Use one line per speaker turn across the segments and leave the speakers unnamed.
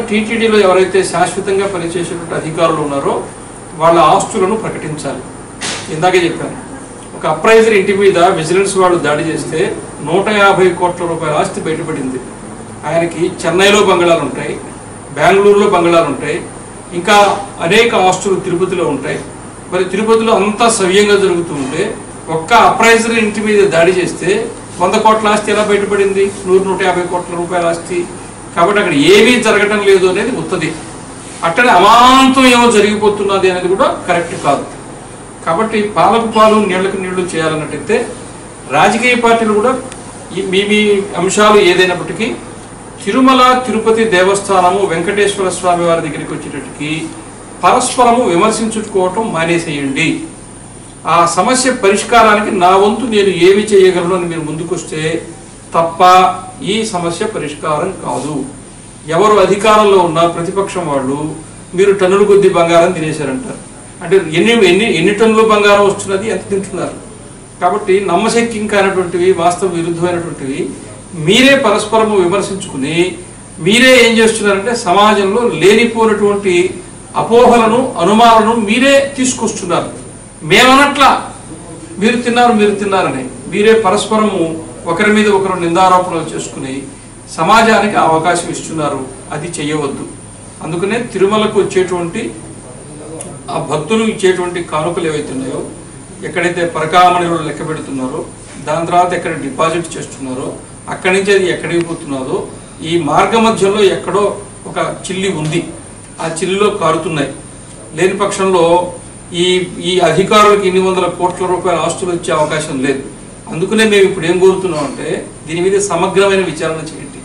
టీటీడీలో ఎవరైతే శాశ్వతంగా పనిచేసేటువంటి అధికారులు ఉన్నారో వాళ్ళ ఆస్తులను ప్రకటించాలి ఇందాకే చెప్పాను ఒక అప్రైజర్ ఇంటి మీద విజిలెన్స్ వాళ్ళు దాడి చేస్తే నూట యాభై కోట్ల రూపాయల ఆస్తి బయటపడింది ఆయనకి చెన్నైలో బంగళాలు ఉంటాయి బెంగళూరులో బంగళాలు ఉంటాయి ఇంకా అనేక ఆస్తులు తిరుపతిలో ఉంటాయి మరి తిరుపతిలో అంతా సవ్యంగా జరుగుతూ ఉంటే ఒక్క అప్రైజర్ ఇంటి మీద దాడి చేస్తే వంద కోట్ల ఆస్తి ఎలా బయటపడింది నూరు నూట యాభై కోట్ల రూపాయల ఆస్తి కాబట్టి అక్కడ ఏమీ జరగడం లేదు అనేది ఉత్తది అట్టనే అమాంతం ఏమో జరిగిపోతున్నది అనేది కూడా కరెక్ట్ కాదు కాబట్టి పాలకు పాలు నీళ్లకు నీళ్లు చేయాలన్నట్టయితే రాజకీయ పార్టీలు కూడా ఈ మీ మీ అంశాలు ఏదైనప్పటికీ తిరుమల తిరుపతి దేవస్థానము వెంకటేశ్వర స్వామి వారి దగ్గరికి వచ్చేటట్టుకి పరస్పరము విమర్శించుకోవటం మానేసేయండి ఆ సమస్య పరిష్కారానికి నా వంతు నేను ఏమి చేయగలను అని మీరు ముందుకొస్తే తప్ప ఈ సమస్య పరిష్కారం కాదు ఎవరు అధికారంలో ఉన్న ప్రతిపక్షం వాళ్ళు మీరు టన్నుల కొద్ది బంగారం తినేశారంటారు అంటే ఎన్ని ఎన్ని ఎన్ని టన్నుల బంగారం వస్తున్నది ఎంత తింటున్నారు కాబట్టి నమ్మశక్యం కానటువంటివి వాస్తవ విరుద్ధమైనటువంటివి మీరే పరస్పరము విమర్శించుకుని మీరే ఏం చేస్తున్నారంటే సమాజంలో లేనిపోయినటువంటి అపోహలను అనుమానాలను మీరే తీసుకొస్తున్నారు మేమనట్లా మీరు తిన్నారు మీరు తిన్నారని మీరే పరస్పరము ఒకరి మీద ఒకరు నిందారోపణలు చేసుకుని సమాజానికి ఆ అవకాశం ఇస్తున్నారు అది చేయవద్దు అందుకనే తిరుమలకు వచ్చేటువంటి ఆ భక్తులు ఇచ్చేటువంటి కానుకలు ఏవైతే ఉన్నాయో ఎక్కడైతే పరకామణిలో లెక్క పెడుతున్నారో దాని తర్వాత ఎక్కడ డిపాజిట్ చేస్తున్నారో అక్కడి నుంచి అది ఎక్కడికి పోతున్నదో ఈ మార్గ మధ్యలో ఎక్కడో ఒక చిల్లి ఉంది ఆ చిల్లిలో కారుతున్నాయి లేని పక్షంలో ఈ ఈ అధికారులకు ఇన్ని వందల కోట్ల రూపాయల ఆస్తులు వచ్చే అవకాశం లేదు అందుకనే మేము ఇప్పుడు ఏం కోరుతున్నాం అంటే దీని మీద సమగ్రమైన విచారణ చేయండి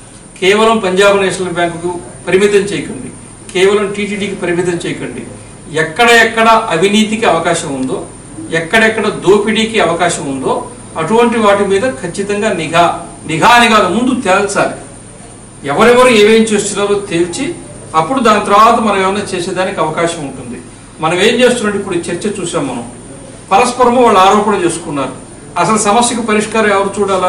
కేవలం పంజాబ్ నేషనల్ బ్యాంకుకు పరిమితం చేయకండి కేవలం టీటీడీకి పరిమితం చేయకండి ఎక్కడ ఎక్కడ అవినీతికి అవకాశం ఉందో ఎక్కడెక్కడ దోపిడీకి అవకాశం ఉందో అటువంటి వాటి మీద ఖచ్చితంగా నిఘా నిఘా అని కాదు ముందు తేల్చాలి ఎవరెవరు ఏమేం చేస్తున్నారో తేల్చి అప్పుడు దాని తర్వాత మనం ఏమైనా చేసేదానికి అవకాశం ఉంటుంది మనం ఏం చేస్తున్నాం ఇప్పుడు ఈ చర్చ చూసాం మనం పరస్పరము వాళ్ళు ఆరోపణ చేసుకున్నారు అసలు సమస్యకు పరిష్కారం ఎవరు చూడాలా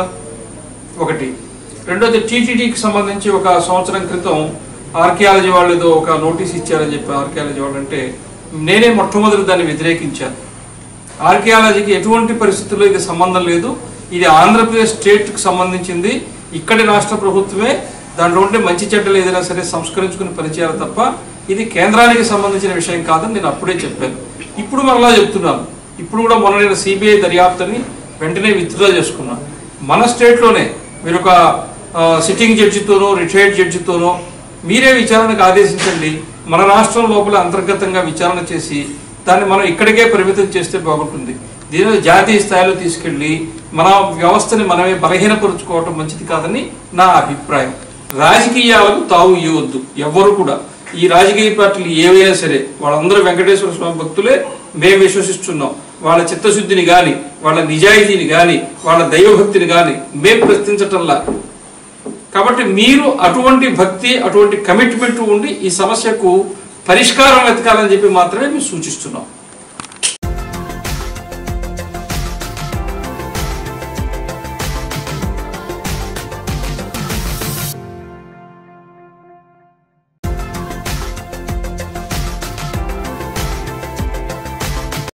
ఒకటి రెండోది టీటీడీకి సంబంధించి ఒక సంవత్సరం క్రితం ఆర్కియాలజీ వాళ్ళు ఏదో ఒక నోటీస్ ఇచ్చారని చెప్పి ఆర్కియాలజీ వాళ్ళు అంటే నేనే మొట్టమొదటి దాన్ని వ్యతిరేకించాను ఆర్కియాలజీకి ఎటువంటి పరిస్థితుల్లో ఇది సంబంధం లేదు ఇది ఆంధ్రప్రదేశ్ స్టేట్కి సంబంధించింది ఇక్కడి రాష్ట్ర ప్రభుత్వమే దాంట్లో ఉంటే మంచి చెడ్డలు ఏదైనా సరే సంస్కరించుకుని పనిచేయాలి తప్ప ఇది కేంద్రానికి సంబంధించిన విషయం కాదని నేను అప్పుడే చెప్పాను ఇప్పుడు మరలా చెప్తున్నాను ఇప్పుడు కూడా మొన్న నేను సిబిఐ దర్యాప్తుని వెంటనే విత్డ్రా చేసుకున్నాను మన స్టేట్లోనే మీరు ఒక సిట్టింగ్ జడ్జితోనో రిటైర్డ్ జడ్జితోనో మీరే విచారణకు ఆదేశించండి మన రాష్ట్రం లోపల అంతర్గతంగా విచారణ చేసి దాన్ని మనం ఇక్కడికే పరిమితం చేస్తే బాగుంటుంది దీనిలో జాతీయ స్థాయిలో తీసుకెళ్లి మన వ్యవస్థని మనమే బలహీనపరుచుకోవటం మంచిది కాదని నా అభిప్రాయం రాజకీయాలకు తావు ఇవ్వద్దు ఎవ్వరు కూడా ఈ రాజకీయ పార్టీలు ఏవైనా సరే వాళ్ళందరూ వెంకటేశ్వర స్వామి భక్తులే మేము విశ్వసిస్తున్నాం వాళ్ళ చిత్తశుద్ధిని గాని వాళ్ళ నిజాయితీని గాని వాళ్ళ దైవభక్తిని గాని మేము ప్రశ్నించటంలా కాబట్టి మీరు అటువంటి భక్తి అటువంటి కమిట్మెంట్ ఉండి ఈ సమస్యకు పరిష్కారం వెతకాలని చెప్పి మాత్రమే మేము సూచిస్తున్నాం